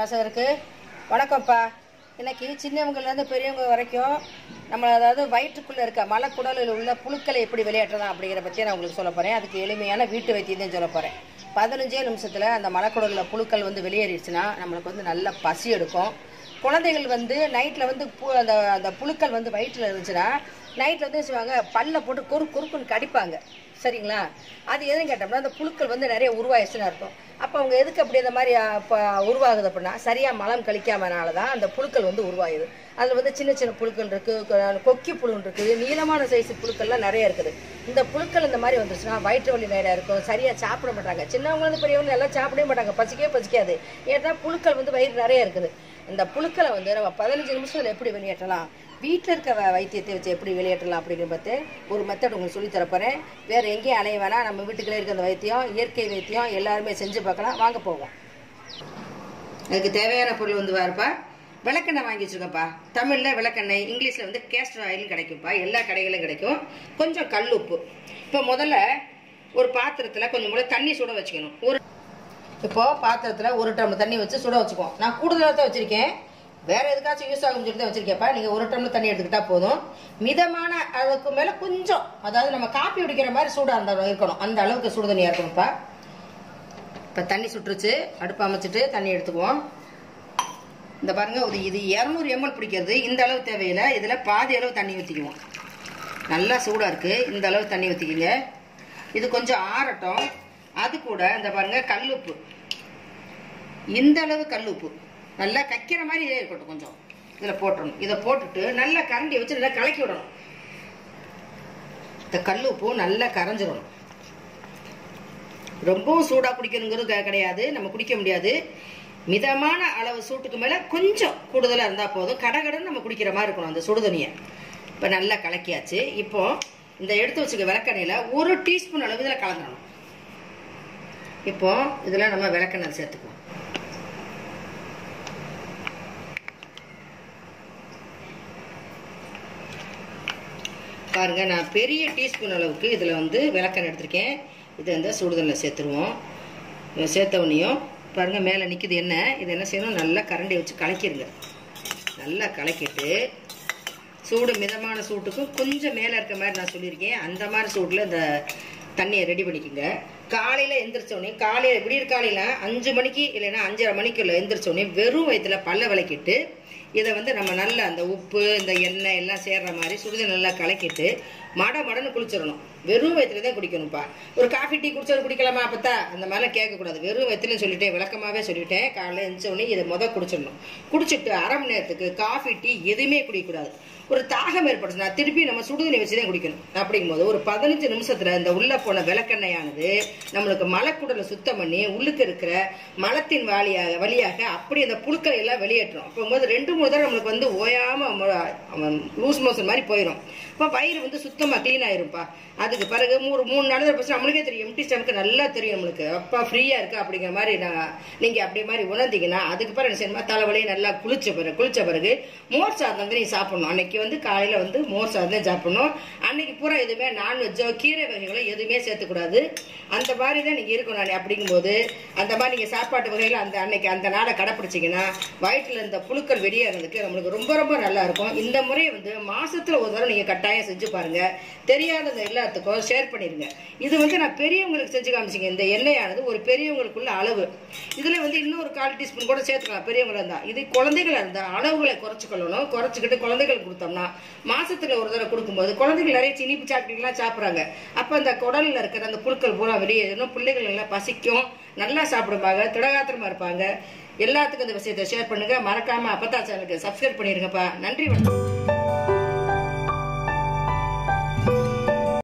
வாசகருக்கு வணக்கம்ப்பா இன்னைக்கு சின்னவங்கலேருந்து பெரியவங்க வரைக்கும் நம்ம அதாவது வயிற்றுக்குள்ளே இருக்க மலக்குடலில் உள்ள புழுக்களை எப்படி வெளியேற்றலாம் அப்படிங்கிற பற்றி நான் உங்களுக்கு சொல்ல போகிறேன் அதுக்கு எளிமையான வீட்டு வைத்தியம் தான் சொல்ல போகிறேன் பதினஞ்சே நிமிஷத்தில் அந்த மலக்குடலில் புழுக்கள் வந்து வெளியேறிடுச்சுன்னா நம்மளுக்கு வந்து நல்ல பசி எடுக்கும் குழந்தைகள் வந்து நைட்டில் வந்து பு அந்த அந்த புழுக்கள் வந்து வயிற்றில் இருந்துச்சுன்னா நைட்டில் வந்து செய்வாங்க பல்ல போட்டு கொறு குறுக்குன்னு கடிப்பாங்க சரிங்களா அது எதுன்னு கேட்டோம்னா அந்த புழுக்கள் வந்து நிறைய உருவாயிடுச்சுன்னு அர்த்தம் அப்போ அவங்க எதுக்கு அப்படி இந்த மாதிரி இப்போ உருவாகுது அப்படின்னா சரியாக மலம் கழிக்காமனால தான் அந்த புழுக்கள் வந்து உருவாகுது அதில் வந்து சின்ன சின்ன புழுக்கள் இருக்குது கொக்கி புழு இருக்குது நீளமான சைஸ் புழுக்கள்லாம் நிறைய இருக்குது இந்த புழுக்கள் இந்த மாதிரி வந்துருச்சுன்னா வயிற்று வலி நிறையா இருக்கும் சரியாக சாப்பிட மாட்டாங்க சின்னவங்க வந்து பெரியவங்க எல்லாம் சாப்பிடவே மாட்டாங்க பசிக்கவே பசிக்காது ஏன்னா புழுக்கள் வந்து வயிறு நிறைய இருக்குது இந்த புழுக்களை வந்து நம்ம பதினஞ்சு நிமிஷத்தில் எப்படி வெளியேற்றலாம் வீட்டில் இருக்க வ- வைத்தியத்தை வச்சு எப்படி வெளியேற்றலாம் அப்படிங்கிற பார்த்து ஒரு மெத்தட் உங்களுக்கு சொல்லித் தரப்போகிறேன் வேறு எங்கேயும் அலைய வேணாம் நம்ம வீட்டுக்குள்ளே இருக்க அந்த வைத்தியம் இயற்கை வைத்தியம் எல்லாருமே செஞ்சு பார்க்கலாம் வாங்க போவோம் அதுக்கு தேவையான பொருள் வந்து வாருப்பா விளக்கெண்ணெய் வாங்கி வச்சுருக்கப்பா தமிழில் விளக்கெண்ணெய் இங்கிலீஷில் வந்து கேஸ்டர் ஆயிலும் கிடைக்கும்ப்பா எல்லா கடைகளிலும் கிடைக்கும் கொஞ்சம் கல் உப்பு இப்போ முதல்ல ஒரு பாத்திரத்தில் கொஞ்சம் கூட தண்ணி சுட வச்சுக்கணும் ஒரு இப்போ பாத்திரத்தில் ஒரு டம்ளர் தண்ணி வச்சு சுட வச்சுக்குவோம் நான் கூடுதலாக தான் வச்சுருக்கேன் வேற எதுக்காச்சும் யூஸ் ஆகும் சொல்லி தான் வச்சிருக்கேன்ப்பா நீங்கள் ஒரு டம்ளர் தண்ணி எடுத்துக்கிட்டா போதும் மிதமான அளவுக்கு மேலே கொஞ்சம் அதாவது நம்ம காப்பி குடிக்கிற மாதிரி சூடாக இருந்தாலும் இருக்கணும் அந்த அளவுக்கு சுடு தண்ணியாக இருக்கணும்ப்பா இப்போ தண்ணி சுட்டுருச்சு அடுப்பு அமைச்சிட்டு தண்ணி எடுத்துக்குவோம் இந்த பாருங்க இது இது இரநூறு எம்எல் பிடிக்கிறது இந்த அளவு தேவையில்லை இதில் பாதி அளவு தண்ணி ஊற்றிக்குவோம் நல்லா சூடாக இருக்குது இந்த அளவு தண்ணி ஊற்றிக்கிங்க இது கொஞ்சம் ஆறட்டும் அது கூட இந்த பாருங்க கல்லுப்பு இந்த அளவு கல்லுப்பு நல்லா கக்கிற மாதிரி இதே இருக்கட்டும் கொஞ்சம் இதில் போட்டுறணும் இதை போட்டுட்டு நல்லா கரண்டி வச்சு நல்லா கலக்கி விடணும் இந்த கல்லுப்பு நல்லா கரைஞ்சிடணும் ரொம்பவும் சூடாக குடிக்கணுங்கிறது க- கிடையாது நம்ம குடிக்க முடியாது மிதமான அளவு சூட்டுக்கு மேலே கொஞ்சம் கூடுதலாக இருந்தால் போதும் கடகடன்னு நம்ம குடிக்கிற மாதிரி இருக்கணும் அந்த சுடுதண்ணியை இப்போ நல்லா கலக்கியாச்சு இப்போ இந்த எடுத்து வச்சுக்க விளக்கெண்ணெயில் ஒரு டீஸ்பூன் அளவு இதில் கலந்துடணும் இப்போ இதில் நம்ம விளக்கெண்ணெய் சேர்த்துக்குவோம் பாருங்க நான் பெரிய டீஸ்பூன் அளவுக்கு இதில் வந்து விளக்கெண்ணெய் எடுத்திருக்கேன் இதை வந்து சுடுதண்ணில் சேர்த்துருவோம் இதை சேர்த்த உடனேயும் பாருங்க மேலே நிற்குது என்ன இது என்ன செய்யணும் நல்லா கரண்டி வச்சு கலக்கிடுங்க நல்லா கலக்கிட்டு சூடு மிதமான சூட்டுக்கும் கொஞ்சம் மேலே இருக்க மாதிரி நான் சொல்லியிருக்கேன் அந்த மாதிரி சூட்டில் இந்த தண்ணியை ரெடி பண்ணிக்கோங்க காலையில் எந்திரிச்ச உடனே காலையில் விடியற் காலையில் அஞ்சு மணிக்கு இல்லைன்னா அஞ்சரை மணிக்குள்ள எந்திரிச்ச உடனே வெறும் வயிற்றுல பல்ல விளக்கிட்டு இதை வந்து நம்ம நல்லா அந்த உப்பு இந்த எண்ணெய் எல்லாம் சேர்ற மாதிரி சுடுதல் நல்லா கலக்கிட்டு மட மடன்னு குளிச்சிடணும் வெறும் வயிற்றுல தான் குடிக்கணும்ப்பா ஒரு காஃபி டீ குடிச்சது குடிக்கலாமா அப்பத்தா அந்த மாதிரிலாம் கேட்கக்கூடாது வெறும் வயிற்றுல சொல்லிட்டேன் விளக்கமாகவே சொல்லிட்டேன் காலையில் எழுந்த உடனே இதை முத குடிச்சிடணும் குடிச்சிட்டு அரை மணி நேரத்துக்கு காஃபி டீ எதுவுமே குடிக்கக்கூடாது ஒரு தாகம் ஏற்பட்டுச்சுன்னா திருப்பி நம்ம சுடுதண்ணி வச்சு தான் குடிக்கணும் அப்படிங்கும்போது ஒரு பதினஞ்சு நிமிஷத்துல இந்த உள்ள போன விளக்கெண்ணெயானது நம்மளுக்கு மலக்குடலை சுத்தம் பண்ணி உள்ளுக்கு இருக்கிற மலத்தின் வழியாக வழியாக அப்படி அந்த புழுக்களை எல்லாம் வெளியேற்றும் அப்போது ரெண்டு மூணு தடவை நம்மளுக்கு வந்து ஓயாம லூஸ் மோஷன் மாதிரி போயிடும் இப்போ வயிறு வந்து சுத்தமா க்ளீன் ஆயிரும்ப்பா அதுக்கு பிறகு மூணு மூணு நாள் பர்சன்ட் நம்மளுக்கே தெரியும் எம்டி ஸ்டமக்கு நல்லா தெரியும் நம்மளுக்கு அப்பா ஃப்ரீயா இருக்கு அப்படிங்கிற மாதிரி நான் நீங்க அப்படி மாதிரி உணர்ந்தீங்கன்னா அதுக்கு பிறகு என்ன செய்யணுமா தலைவலியை நல்லா குளிச்ச பிறகு குளிச்ச பிறகு மோர் சாதம் வந்து நீ சாப்பிடணும் அன்னைக்கு வந்து காலையில வந்து மோர் சாதம் தான் சாப்பிடணும் அன்னைக்கு பூரா எதுவுமே நான்வெஜ்ஜோ கீரை வகைகளோ எதுவுமே சேர்த்துக்கூடாது அந்த மாதிரி தான் நீங்க இருக்கணும் அன்னை- அப்படிங்கும்போது அந்த மாதிரி நீங்க சாப்பாட்டு வகையில அந்த அன்னைக்கு அந்த நாளை கடைப்பிடிச்சீங்கன்னா வயிற்றுல இந்த புழுக்கள் வெளியேறதுக்கு நம்மளுக்கு ரொம்ப ரொம்ப நல்லா இருக்கும் இந்த முறையை வந்து மாசத்துல ஒரு தடவை நீங்க கட்டாயம் செஞ்சு பாருங்க தெரியாதவங்க எல்லாத்துக்கும் ஷேர் பண்ணிருங்க இது வந்து நான் பெரியவங்களுக்கு செஞ்சு காமிச்சிங்க இந்த எண்ணெயானது ஒரு பெரியவங்களுக்குள்ள அளவு இதுல வந்து இன்னொரு கால் டீஸ்பூன் கூட சேர்த்துக்கலாம் பெரியவங்களா இருந்தா இது குழந்தைகளா இருந்தா அளவுகளை குறைச்சிக்கொள்ளணும் குறைச்சிக்கிட்டு குழந்தைகளுக்கு கொடுத்தோம்னா மாசத்துல ஒரு தடவை கொடுக்கும்போது குழந்தைகள் நிறைய இனிப்பு சாப்பிட்டீங்களா சாப்பிடுறாங்க அப்ப அந்த குடல்ல இருக்கிற அந்த புழுக்கள் பூரா வெளியேறணும் பிள்ளைகள் எல்லாம் பசிக்கும் நல்லா சாப்பிடுவாங்க திடகாத்திரமா இருப்பாங்க எல்லாத்துக்கும் இந்த விஷயத்தை ஷேர் பண்ணுங்க மறக்காம அப்பத்தா சேனலுக்கு சப்ஸ்கிரைப் பண்ணிருங்கப்பா நன்றி வணக்கம்